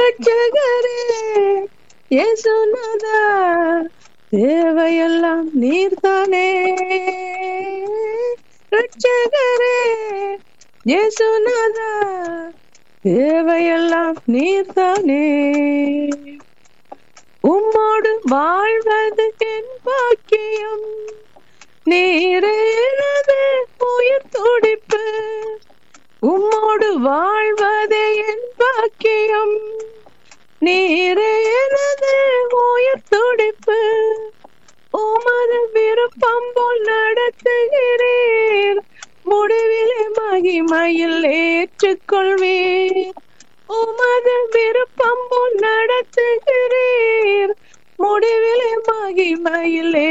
ரட்சகரே இயேசுநாதா தேவையெல்லாம் நீர்தானே ரட்சகரே இயேசுநாதா தேவையெல்லாம் நீர்தானே உம்மோடு வாழ்வது என் பாக்கியம் நீரேனது உயிர் துடிப்பு உம்மோடு வாழ்வதே என் பாக்கியம் நீரேனது உயிர் துடிப்பு உமது விருப்பம் போல் நடத்துகிறீர் முடிவிலே மகிமையில் ஏற்றுக்கொள்வீர் உமது விருப்பம் போல் நடத்துகிறீர் முடிவிலே மகிமையில்